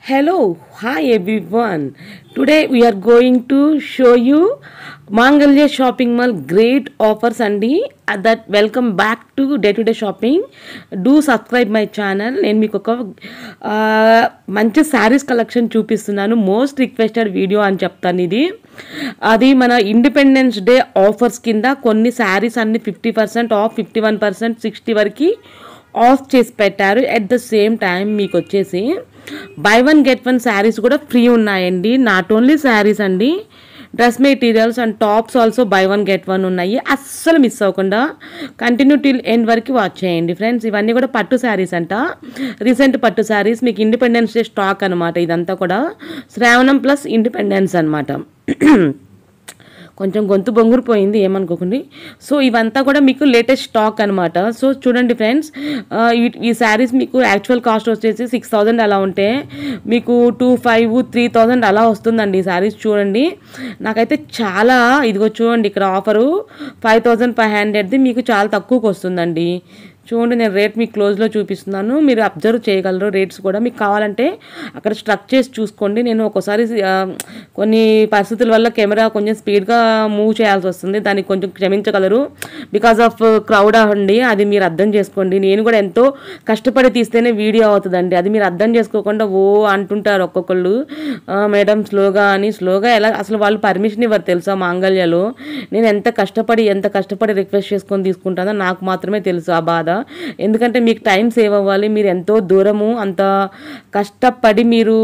Hello, hi everyone. Today we are going to show you Mangalya Shopping Mall great offers అండి that welcome back to day to day shopping. Do subscribe my channel. నేను మీకు ఒక ఆ, మంచి saris collection చూపిస్తున్నాను most requested video అని చెప్తాను ఇది అది మన ఇండిపెండెన్స్ డే ఆఫర్స్ కింద కొన్ని శారీస్ అన్ని fifty percent off fifty one percent sixty వరకు ఆఫ్ చేసి పెట్టారు ఎట్ ద సేమ్ టైం మీకు వచ్చేసి buy one get one saris కూడా ఫ్రీ ఉన్నాయండి నాట్ ఓన్లీ శారీస్ అండి dress materials and tops also buy one get one ఉన్నాయి అస్సలు మిస్ అవ్వకుండా కంటిన్యూ టిల్ ఎండ్ వరకు వాచ్ చేయండి ఫ్రెండ్స్ ఇవన్నీ కూడా పట్టు శారీస్ అంట రీసెంట్ పట్టు శారీస్ మీకు ఇండిపెండెన్స్ డే స్టాక్ అనమాట ఇదంతా కూడా శ్రావణం ప్లస్ ఇండిపెండెన్స్ అనమాట కొంచెం గొంతు బొంగురుపోయింది ఏమనుకోకండి సో ఇవంతా కూడా మీకు లేటెస్ట్ స్టాక్ అనమాట సో చూడండి ఫ్రెండ్స్ ఆ, ఈ- ఈ శారీస్ మీకు యాక్చువల్ కాస్ట్ వచ్చేసి సిక్స్ థౌజండ్ అలా ఉంటే మీకు టూ ఫైవ్ త్రీ థౌజండ్ అలా వస్తుందండి ఈ శారీస్ చూడండి నాకైతే చాలా ఇదిగో చూడండి ఇక్కడ ఆఫరు ఫైవ్ థౌజండ్ ఫైవ్ హండ్రెడ్ది మీకు చాలా తక్కువకి వస్తుందండి చూడండి నేను రేట్ మీకు క్లోజ్లో చూపిస్తున్నాను మీరు అబ్జర్వ్ చేయగలరు రేట్స్ కూడా మీకు కావాలంటే అక్కడ స్ట్రక్ చేసి చూసుకోండి నేను ఒక్కోసారి ఆ, కొన్ని పరిస్థితుల వల్ల కెమెరా కొంచెం స్పీడ్గా మూవ్ చేయాల్సి వస్తుంది దానికి కొంచెం క్షమించగలరు బికాస్ ఆఫ్ క్రౌడ్ అండి అది మీరు అర్థం చేసుకోండి నేను కూడా ఎంతో కష్టపడి తీస్తేనే వీడియో అవుతుందండి అది మీరు అర్థం చేసుకోకుండా ఓ అంటుంటారు ఒక్కొక్కళ్ళు "ఆ, మేడం స్లోగా అని స్లోగా ఎలా అసలు వాళ్ళు పర్మిషన్ ఇవ్వరు తెలుసా మాంగళ్యలో నేను ఎంత కష్టపడి ఎంత కష్టపడి రిక్వెస్ట్ చేసుకొని తీసుకుంటానో నాకు మాత్రమే తెలుసు ఆ బాధ ఎందుకంటే మీకు టైం సేవ్ అవ్వాలి మీరు ఎంతో దూరము అంత కష్టపడి మీరు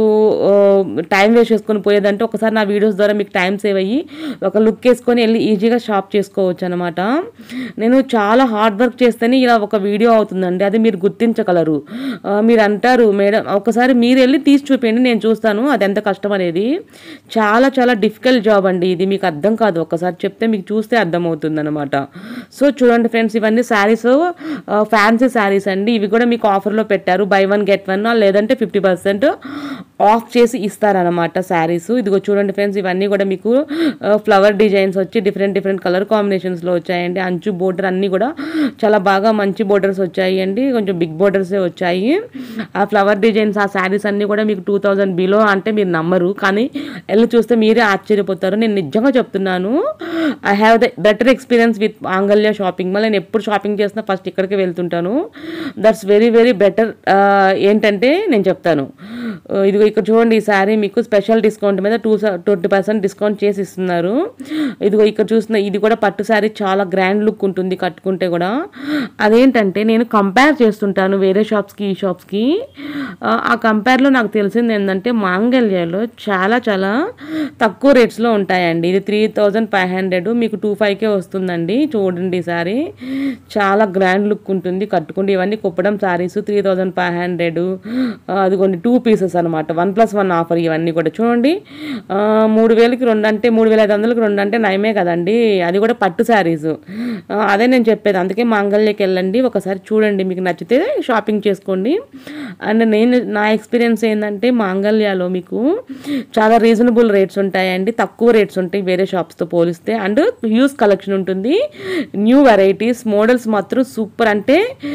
టైం వేస్ట్ చేసుకొని పోయేదంటే ఒకసారి నా వీడియోస్ ద్వారా మీకు టైం సేవ్ అయ్యి ఒక లుక్ వేసుకొని వెళ్ళి ఈజీగా షాప్ చేసుకోవచ్చు అనమాట నేను చాలా హార్డ్ వర్క్ చేస్తేనే ఇలా ఒక వీడియో అవుతుందండి అది మీరు గుర్తించగలరు ఆ, మీరు అంటారు మేడం ఒకసారి మీరు వెళ్ళి తీసి చూపించండి నేను చూస్తాను అది ఎంత కష్టం అనేది చాలా చాలా డిఫికల్ట్ జాబ్ అండి ఇది మీకు అర్థం కాదు ఒకసారి చెప్తే మీకు చూస్తే అర్థమవుతుంది అనమాట సో చూడండి ఫ్రెండ్స్ ఇవన్నీ శారీస్ ఫ్యాన్సీ శారీస్ అండి ఇవి కూడా మీకు ఆఫర్లో పెట్టారు బై వన్ గెట్ వన్ లేదంటే ఫిఫ్టీ పర్సెంట్ ఆఫ్ చేసి ఇస్తారనమాట శారీస్ ఇదిగో చూడండి ఫ్రెండ్స్ ఇవన్నీ కూడా మీకు ఫ్లవర్ డిజైన్స్ వచ్చి డిఫరెంట్ డిఫరెంట్ కలర్ కాంబినేషన్స్లో వచ్చాయండి అంచు బోర్డర్ అన్నీ కూడా చాలా బాగా మంచి బోర్డర్స్ వచ్చాయి అండి కొంచెం బిగ్ బోర్డర్సే వచ్చాయి ఆ ఫ్లవర్ డిజైన్స్ ఆ శారీస్ అన్నీ కూడా మీకు టూ థౌజండ్ బిలో అంటే మీరు నమ్మరు కానీ వెళ్ళి చూస్తే మీరే ఆశ్చర్యపోతారు నేను నిజంగా చెప్తున్నాను I have the better experience with Angalya shopping mall నేను ఎప్పుడు షాపింగ్ చేసినా ఫస్ట్ ఇక్కడికి వెళ్తుంటాను దట్స్ వెరీ వెరీ బెటర్ ఏంటంటే నేను చెప్తాను ఆ, ఇదిగో ఇక్కడ చూడండి ఈ శారీ మీకు స్పెషల్ డిస్కౌంట్ మీద టూ ట్వంటీ పర్సెంట్ డిస్కౌంట్ చేసి ఇస్తున్నారు ఇదిగో ఇక్కడ చూసిన ఇది కూడా పట్టు శారీ చాలా గ్రాండ్ లుక్ ఉంటుంది కట్టుకుంటే కూడా అదేంటంటే నేను కంపేర్ చేస్తుంటాను వేరే షాప్స్కి ఈ షాప్స్కి ఆ, ఆ కంపేర్లో నాకు తెలిసింది ఏంటంటే మాంగళ్యాలో చాలా చాలా తక్కువ రేట్స్లో ఉంటాయండి ఇది త్రీ థౌజండ్ ఫైవ్ హండ్రెడ్ మీకు టూ ఫైవ్కే వస్తుందండి చూడండి ఈ సారీ చాలా గ్రాండ్ లుక్ ఉంటుంది కట్టుకుంటే ఇవన్నీ Kuppadam saris three thousand five hundred అదిగోండి టూ పీసెస్ అనమాట వన్ ప్లస్ వన్ ఆఫర్ ఇవన్నీ కూడా చూడండి ఆ, మూడు వేలకి రెండు అంటే మూడు వేల ఐదు వందలకి రెండు అంటే నయమే కదండి అది కూడా పట్టు శారీస్ అదే నేను చెప్పేది అందుకే మాంగళ్యకి వెళ్ళండి ఒకసారి చూడండి మీకు నచ్చితే షాపింగ్ చేసుకోండి అండ్ నేను నా ఎక్స్పీరియన్స్ ఏంటంటే మాంగళ్యాలో మీకు చాలా రీజనబుల్ రేట్స్ ఉంటాయండి తక్కువ రేట్స్ ఉంటాయి వేరే షాప్స్తో పోలిస్తే అండ్ హ్యూజ్ కలెక్షన్ ఉంటుంది న్యూ వెరైటీస్ మోడల్స్ మాత్రం సూపర్ అంటే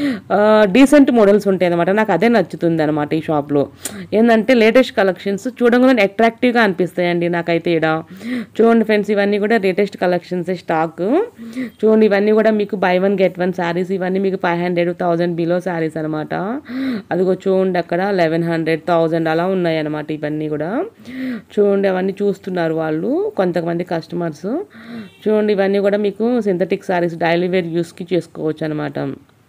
డీసెంట్ మోడల్స్ ఉంటాయి అనమాట నాకు అదే నచ్చుతుంది అనమాట ఈ షాప్లో ఏంటంటే లేటెస్ట్ కలెక్షన్స్ చూడగానే అట్రాక్టివ్గా అనిపిస్తాయండి నాకైతే ఇక్కడ చూడండి ఫ్రెండ్స్ ఇవన్నీ కూడా లేటెస్ట్ కలెక్షన్స్ స్టాక్ చూడండి ఇవన్నీ కూడా మీకు buy one get one saris ఇవన్నీ మీకు five hundred thousand below saris అనమాట అదిగో చూడండి అక్కడ లెవెన్ హండ్రెడ్ థౌజండ్ అలా ఉన్నాయి అనమాట ఇవన్నీ కూడా చూడండి అవన్నీ చూస్తున్నారు వాళ్ళు కొంతమంది కస్టమర్స్ చూడండి ఇవన్నీ కూడా మీకు సింథటిక్ శారీస్ డైలీ వేర్ యూస్కి చేసుకోవచ్చు అనమాట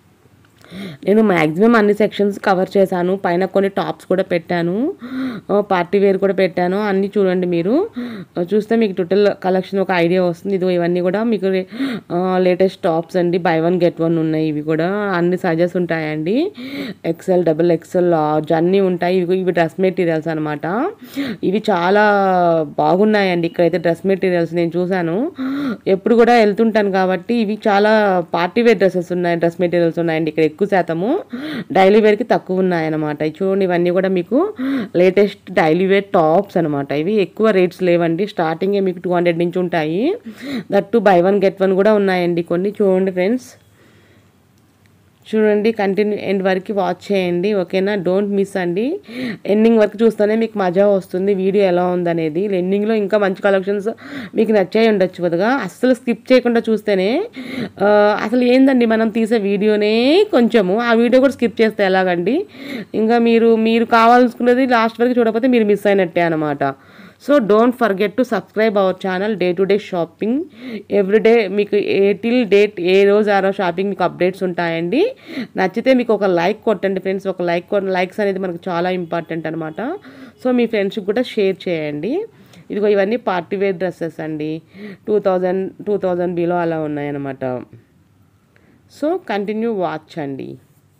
నేను మ్యాక్సిమం అన్ని సెక్షన్స్ కవర్ చేశాను పైన కొన్ని టాప్స్ కూడా పెట్టాను పార్టీ వేర్ కూడా పెట్టాను అన్నీ చూడండి మీరు ఆ, చూస్తే మీకు టోటల్ కలెక్షన్ ఒక ఐడియా వస్తుంది ఇది ఇవన్నీ కూడా మీకు లేటెస్ట్ టాప్స్ అండి బై వన్ గెట్ వన్ ఉన్నాయి ఇవి కూడా అన్ని సైజెస్ ఉంటాయండి ఎక్సెల్ డబుల్ ఎక్సెల్ లార్జ్ అన్నీ ఉంటాయి ఇవి ఇవి డ్రెస్ మెటీరియల్స్ అనమాట ఇవి చాలా బాగున్నాయండి ఇక్కడైతే డ్రెస్ మెటీరియల్స్ నేను చూశాను ఎప్పుడు కూడా వెళ్తుంటాను కాబట్టి ఇవి చాలా పార్టీ వేర్ డ్రెస్సెస్ ఉన్నాయి డ్రెస్ మెటీరియల్స్ ఉన్నాయండి ఇక్కడ ఎక్కువ శాతము డైలీ వేర్కి తక్కువ ఉన్నాయన్నమాట ఇవి చూడండి ఇవన్నీ కూడా మీకు లేటెస్ట్ డైలీ వేర్ టాప్స్ అనమాట ఇవి ఎక్కువ రేట్స్ లేవండి స్టార్టింగే మీకు టూ హండ్రెడ్ నుంచి ఉంటాయి that to buy one get one కూడా ఉన్నాయండి కొన్ని చూడండి ఫ్రెండ్స్ చూడండి కంటిన్యూ ఎండ్ వరకు వాచ్ చేయండి ఓకేనా డోంట్ మిస్ అండి ఎండింగ్ వరకు చూస్తేనే మీకు మజా వస్తుంది వీడియో ఎలా ఉందనేది ఎండింగ్లో ఇంకా మంచి కలెక్షన్స్ మీకు నచ్చాయి ఉండొచ్చు కొద్దిగా అస్సలు స్కిప్ చేయకుండా చూస్తేనే ఆ, అసలు ఏందండి మనం తీసే వీడియోనే కొంచెము ఆ వీడియో కూడా స్కిప్ చేస్తే ఎలాగండి ఇంకా మీరు మీరు కావాలనుకున్నది లాస్ట్ వరకు చూడకపోతే మీరు మిస్ అయినట్టే అనమాట so don't forget to subscribe our channel day to day shopping everyday మీకు ఏ టిల్ డేట్ ఏ రోజు ఆ రోజు షాపింగ్ మీకు అప్డేట్స్ ఉంటాయండి నచ్చితే మీకు ఒక లైక్ కొట్టండి ఫ్రెండ్స్ ఒక లైక్ లైక్స్ అనేది మనకు చాలా ఇంపార్టెంట్ అనమాట సో మీ ఫ్రెండ్స్కి కూడా షేర్ చేయండి ఇదిగో ఇవన్నీ పార్టీ వేర్ డ్రెస్సెస్ అండి two thousand two thousand below అలా ఉన్నాయన్నమాట సో కంటిన్యూ వాచ్ అండి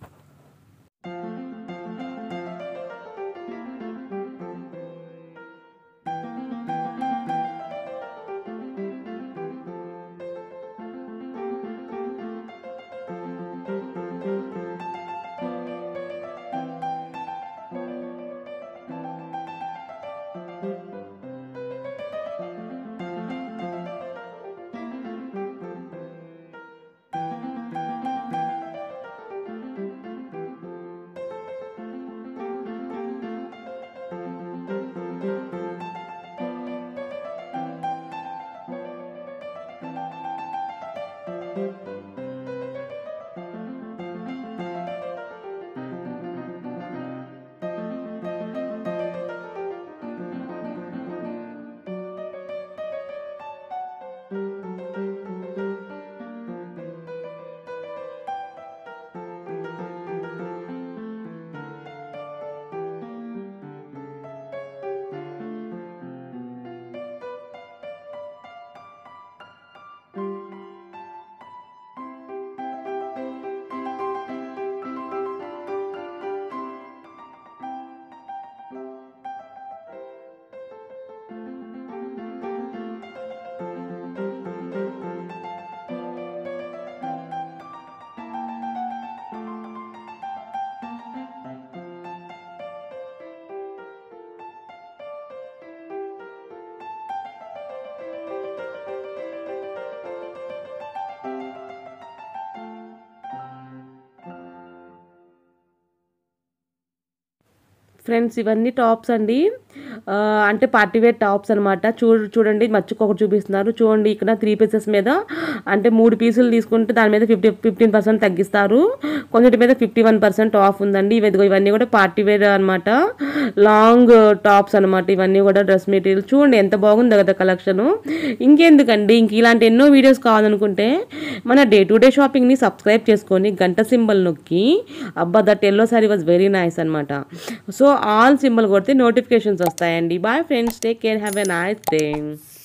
ఫ్రెండ్స్ ఇవన్నీ టాప్స్ అండి ఆ, అంటే పార్టీ వేర్ టాప్స్ అనమాట చూ చూడండి మచ్చుకొకటి చూపిస్తున్నారు చూడండి ఇక్కడ త్రీ పీసెస్ మీద అంటే మూడు పీసులు తీసుకుంటే దాని మీద ఫిఫ్టీ ఫిఫ్టీన్ పర్సెంట్ తగ్గిస్తారు కొన్నిటి మీద ఫిఫ్టీ వన్ పర్సెంట్ ఆఫ్ ఉందండి ఇవి ఇదిగో ఇవన్నీ కూడా పార్టీ వేర్ అనమాట లాంగ్ టాప్స్ అనమాట ఇవన్నీ కూడా డ్రెస్ మెటీరియల్ చూడండి ఎంత బాగుందో కదా కలెక్షన్ ఇంకెందుకండి ఇంక ఇలాంటి ఎన్నో వీడియోస్ కావాలనుకుంటే మన డే టు డే షాపింగ్ని సబ్స్క్రైబ్ చేసుకొని గంట సింబల్ నొక్కి అబ్బా that yellow sari was very nice అనమాట సో ఆల్ సింబల్ కొడితే నోటిఫికేషన్స్ వస్తాయండి bye friends take care have a nice day